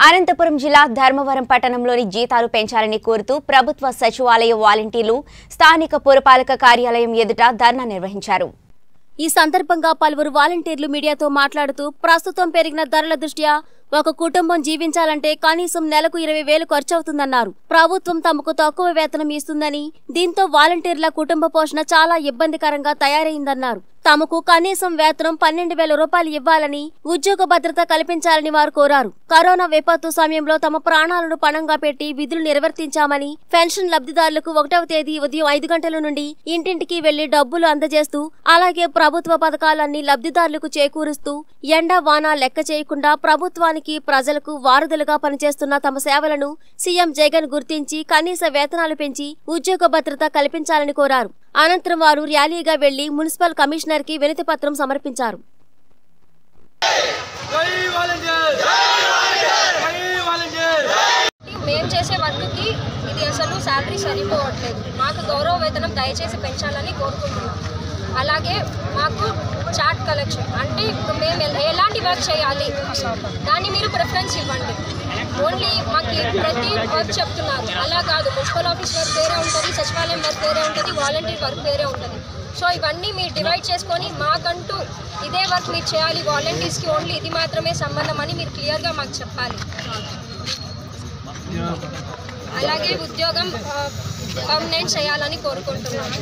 అనంతపురం జిల్లా ధర్మవరం పట్టణంలోని జీతాలు పెంచాలని కోరుతూ ప్రభుత్వ సచివాలయ వాలంటీర్లు స్థానిక పురపాలక కార్యాలయం ఎదుట ధర్నా నిర్వహించారు ఈ సందర్భంగా పలువురు వాలంటీర్లు మీడియాతో మాట్లాడుతూ ప్రస్తుతం పెరిగిన ధరల దృష్ట్యా ఒక కుటుంబం జీవించాలంటే కనీసం నెలకు ఇరవై వేలు ఖర్చవుతుందన్నారు ప్రభుత్వం తమకు తక్కువ వేతనం ఇస్తుందని దీంతో వాలంటీర్ల కుటుంబ పోషణ చాలా ఇబ్బందికరంగా తయారైందన్నారు తమకు కనీసం వేతనం పన్నెండు వేల రూపాయలు ఇవ్వాలని ఉద్యోగ భద్రత కల్పించాలని వారు కోరారు కరోనా విపత్తు సమయంలో తమ ప్రాణాలను పణంగా పెట్టి విధులు నిర్వర్తించామని పెన్షన్ లబ్ధిదారులకు ఒకటవ తేదీ ఉదయం ఐదు గంటల నుండి ఇంటింటికి వెళ్లి డబ్బులు అందజేస్తూ అలాగే ప్రభుత్వ పథకాలన్నీ లబ్ధిదారులకు చేకూరుస్తూ ఎండ వాన లెక్క చేయకుండా ప్రభుత్వానికి ప్రజలకు వారధులుగా పనిచేస్తున్న తమ సేవలను సీఎం జగన్ గుర్తించి కనీస వేతనాలు పెంచి ఉద్యోగ భద్రత కల్పించాలని కోరారు అనంతరం వారు ర్యాలీగా వెళ్లి మున్సిపల్ కమిషనర్ కి వినతి పత్రం సమర్పించారు జై వాలంటీర్ జై వాలంటీర్ మేము చేసే వర్క్కి ఇది అసలు శాలరీ సరిపోవట్లేదు మాకు గౌరవ వేతనం దయచేసి పెంచాలని కోరుకుంటున్నాం అలాగే మాకు చాట్ కలెక్షన్ అంటే ఇప్పుడు మేము ఎల- ఎలాంటి వర్క్ చేయాలి దాన్ని మీరు ప్రిఫరెన్స్ ఇవ్వండి ఓన్లీ మాకు ప్రతి వర్క్ చెప్తున్నారు అలా కాదు మున్సిపల్ ఆఫీస్ వర్క్ వేరే ఉంటుంది సచివాలయం వర్క్ వేరే ఉంటుంది వాలంటీర్ వర్క్ వేరే ఉంటుంది సో ఇవన్నీ మీరు డివైడ్ చేసుకొని మాకంటూ ఇదే వర్క్ మీరు చేయాలి వాలంటీర్స్కి ఓన్లీ ఇది మాత్రమే సంబంధం అని మీరు క్లియర్గా మాకు చెప్పాలి అలాగే ఉద్యోగం పర్మనెంట్ చేయాలని కోరుకుంటున్నాను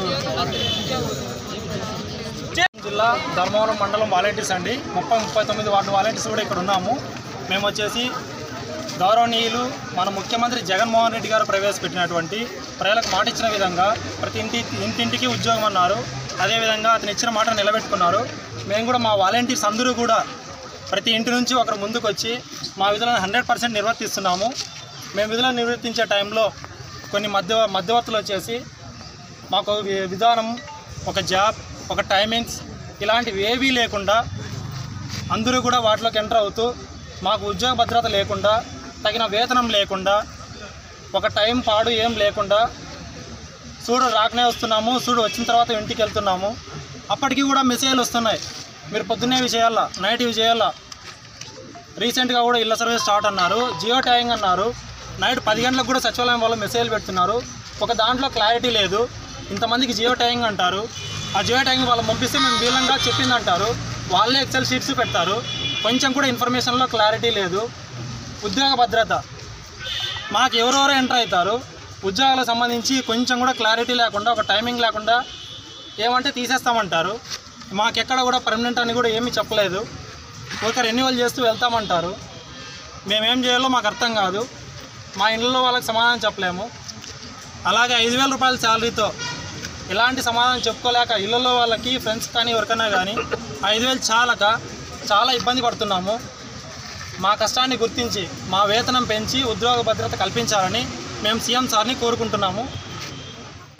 జిల్లా ధర్మవరం మండలం వాలంటీర్స్ అండి ముప్పై ముప్పై తొమ్మిది వార్డు వాలంటీర్స్ కూడా ఇక్కడ ఉన్నాము మేము వచ్చేసి గౌరవనీయులు మన ముఖ్యమంత్రి జగన్మోహన్ రెడ్డి గారు ప్రవేశపెట్టినటువంటి ప్రజలకు మాట ఇచ్చిన విధంగా ప్రతి ఇంటి ఇంటింటికి ఉద్యోగం అన్నారు అదేవిధంగా అతను ఇచ్చిన మాట నిలబెట్టుకున్నారు మేము కూడా మా వాలంటీర్స్ అందరూ కూడా ప్రతి ఇంటి నుంచి ఒకరు ముందుకు వచ్చి మా విధులను హండ్రెడ్ పర్సెంట్ నిర్వర్తిస్తున్నాము మేము విధులను నిర్వర్తించే టైంలో కొన్ని మధ్య మధ్యవర్తులు వచ్చేసి మాకు ఒక వి- విధానం ఒక జాబ్ ఒక టైమింగ్స్ ఇలాంటివి ఏవీ లేకుండా అందరూ కూడా వాటిలోకి ఎంటర్ అవుతూ మాకు ఉద్యోగ భద్రత లేకుండా తగిన వేతనం లేకుండా ఒక టైం పాడు ఏం లేకుండా చూడు రాకనే వస్తున్నాము చూడు వచ్చిన తర్వాత ఇంటికి వెళ్తున్నాము అప్పటికి కూడా మెసేజ్లు వస్తున్నాయి మీరు పొద్దున్నే ఇవి చేయాలా నైట్ ఇవి చేయాలా రీసెంట్గా కూడా ఇళ్ళ సర్వీస్ స్టార్ట్ అన్నారు జియో ట్యాగింగ్ అన్నారు నైట్ పది గంటలకు కూడా సచివాలయం వాళ్ళు మెసేజ్లు పెడుతున్నారు ఒక దాంట్లో క్లారిటీ లేదు ఇంతమందికి జియో ట్యాగింగ్ అంటారు ఆ జియో ట్యాగింగ్ వాళ్ళు పంపిస్తే మేము వీలంగా చెప్పింది అంటారు వాళ్ళే ఎక్సెల్ షీట్స్ పెడతారు కొంచెం కూడా ఇన్ఫర్మేషన్లో క్లారిటీ లేదు ఉద్యోగ భద్రత మాకు ఎవరెవరు ఎంటర్ అవుతారు ఉద్యోగాలకు సంబంధించి కొంచెం కూడా క్లారిటీ లేకుండా ఒక టైమింగ్ లేకుండా ఏమంటే తీసేస్తామంటారు మాకెక్కడ కూడా పర్మనెంట్ అని కూడా ఏమీ చెప్పలేదు ఒక రెన్యువల్ చేస్తూ వెళ్తామంటారు మేమేం చేయాలో మాకు అర్థం కాదు మా ఇళ్ళలో వాళ్ళకి సమాధానం చెప్పలేము అలాగే ఐదు వేల రూపాయల శాలరీతో ఎలాంటి సమాధానం చెప్పుకోలేక ఇళ్ళలో వాళ్ళకి ఫ్రెండ్స్ కానీ ఎవరికైనా కానీ ఐదు వేలు చాలక చాలా ఇబ్బంది పడుతున్నాము మా కష్టాన్ని గుర్తించి మా వేతనం పెంచి ఉద్యోగ భద్రత కల్పించాలని మేము సీఎం సార్ని కోరుకుంటున్నాము